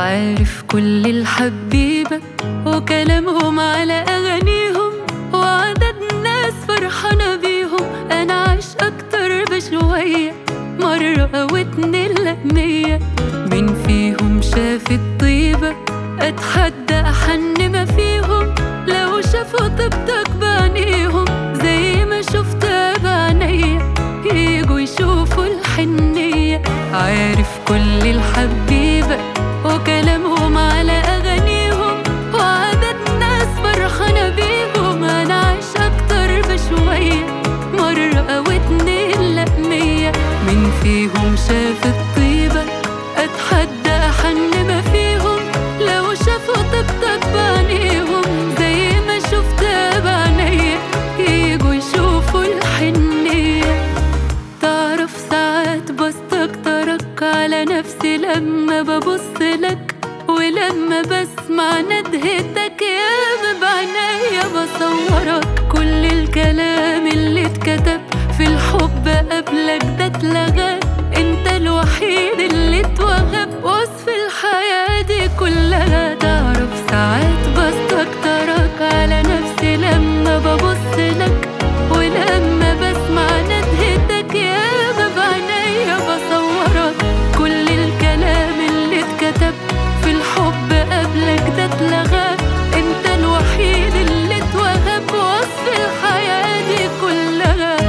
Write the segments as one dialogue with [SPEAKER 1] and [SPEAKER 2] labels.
[SPEAKER 1] عارف كل الحبيبة وكلامهم على أغانيهم وعدد ناس فرحانة بيهم أنا عايش أكتر بشوية مرة أو اتنين لأ مية مين فيهم شاف الطيبة أتحدى أحن ما فيهم لو شافوا طيبتك بعينيهم زي ما شفتها بعينيا يجوا يشوفوا الحنية عارف كل الحبيبة وكلامهم على أغانيهم وعدد ناس فرحانة بيهم أنا عايش أكتر بشوية مرة أو اتنين لأ مية مين فيهم شاف الطيبة أتحدى أحن ما فيهم لو شافوا طيبتك بعينيهم زي ما شفتها بعينيا يجوا يشوفوا الحنية تعرف ساعات بستكترك على نفسي لما ببص لك ولما بسمع ندهتك يا بعينيا بصورك كل الكلام اللي اتكتب في الحب قبلك ده اتلغى انت الوحيد اللي اتوهب وصف الحياة دي كلها تعرف ساعات بستكترك على نفسي لما ببص لك ولما بسمع ندهتك يا بعينيا بصورك كل الكلام اللي اتكتب في الحب قبلك ده اتلغى انت الوحيد اللي اتوهب وصف الحياة دي كلها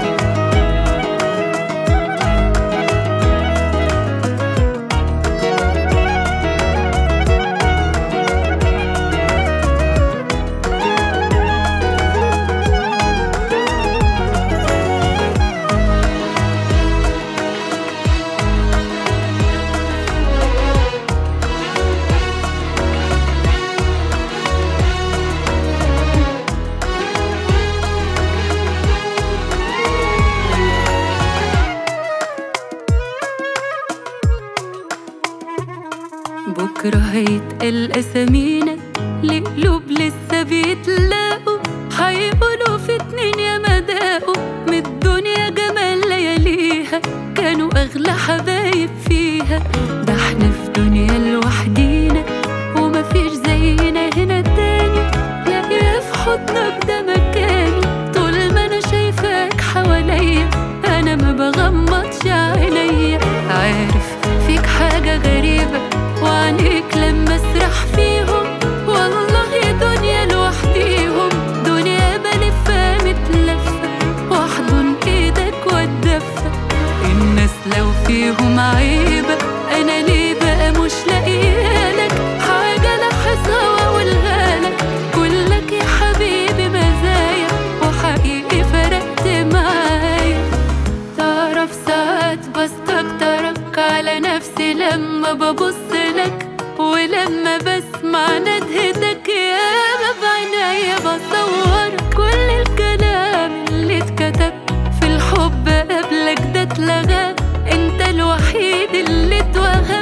[SPEAKER 1] بكرة هيتقال أسامينا لقلوب لسه بيتلاقوا هيقولوا في اتنين يا مداقوا من الدنيا جمال لياليها كانوا أغلى حبايب فيها ده احنا في دنيا لوحدينا ومفيش زينا هنا تاني لاقيه في حضنك ده مكاني طول ما أنا شايفاك حواليا أنا ما بغمضش عينيا عارف فيك حاجة غريبة وعينيك لما اسرح فيهم والله دنيا لوحديهم دنيا بلفها متلفة واحضن ايدك واتدفى الناس لو فيهم عيبة انا ليه بقى مش لاقيالك حاجة لاحظها واقولها لك كلك يا حبيبي مزايا وحقيقي فرقت معايا تعرف ساعات بستكترك على نفسي لما ببص لك ولما بسمع ندهتك يا بعينيا بصور كل الكلام اللي اتكتب في الحب قبلك ده اتلغى انت الوحيد اللي اتوهى